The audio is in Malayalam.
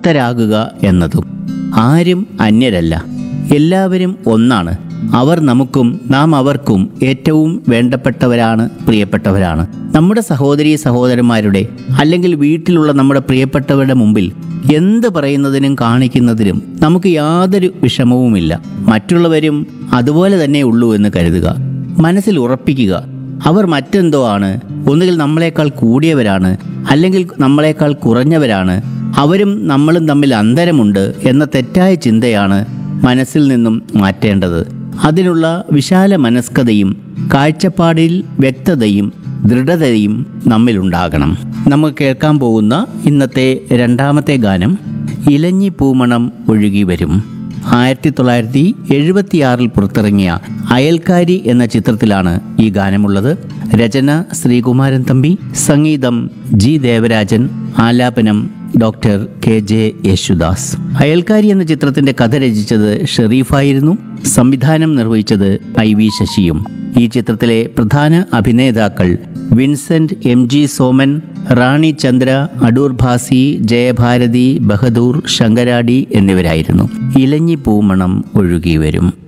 ഭക്തരാകുക എന്നതും ആരും അന്യരല്ല എല്ലാവരും ഒന്നാണ് അവർ നമുക്കും നാം അവർക്കും ഏറ്റവും വേണ്ടപ്പെട്ടവരാണ് പ്രിയപ്പെട്ടവരാണ് നമ്മുടെ സഹോദരി സഹോദരന്മാരുടെ അല്ലെങ്കിൽ വീട്ടിലുള്ള നമ്മുടെ പ്രിയപ്പെട്ടവരുടെ മുമ്പിൽ എന്ത് പറയുന്നതിനും കാണിക്കുന്നതിനും നമുക്ക് യാതൊരു വിഷമവുമില്ല മറ്റുള്ളവരും അതുപോലെ തന്നെ ഉള്ളൂ എന്ന് കരുതുക മനസ്സിൽ ഉറപ്പിക്കുക അവർ മറ്റെന്തോ ആണ് ഒന്നുകിൽ നമ്മളെക്കാൾ കൂടിയവരാണ് അല്ലെങ്കിൽ നമ്മളെക്കാൾ കുറഞ്ഞവരാണ് അവരും നമ്മളും തമ്മിൽ അന്തരമുണ്ട് എന്ന തെറ്റായ ചിന്തയാണ് മനസ്സിൽ നിന്നും മാറ്റേണ്ടത് അതിനുള്ള വിശാല മനസ്കതയും കാഴ്ചപ്പാടിൽ വ്യക്തതയും ദൃഢതയും നമ്മിലുണ്ടാകണം നമുക്ക് കേൾക്കാൻ പോകുന്ന ഇന്നത്തെ രണ്ടാമത്തെ ഗാനം ഇലഞ്ഞി പൂമണം ഒഴുകി വരും ആയിരത്തി തൊള്ളായിരത്തി എഴുപത്തിയാറിൽ പുറത്തിറങ്ങിയ അയൽക്കാരി എന്ന ചിത്രത്തിലാണ് ഈ ഗാനമുള്ളത് രചന ശ്രീകുമാരൻ തമ്പി സംഗീതം ജി ദേവരാജൻ ആലാപനം doctor K J Yesudas Ayalkkari എന്ന ചിത്രത്തിന്റെ കഥ രചിച്ചത് ഷെറീഫായിരുന്നു സംവിധാനം നിർവഹിച്ചത് ഐ വി ശശിയും ഈ ചിത്രത്തിലെ പ്രധാന അഭിനേതാക്കൾ വിൻസെന്റ് എം ജി സോമൻ റാണി ചന്ദ്ര അടൂർ ഭാസി ജയഭാരതി ബഹദൂർ ശങ്കരാടി എന്നിവരായിരുന്നു ഇലഞ്ഞി പൂമണം ഒഴുകി വരും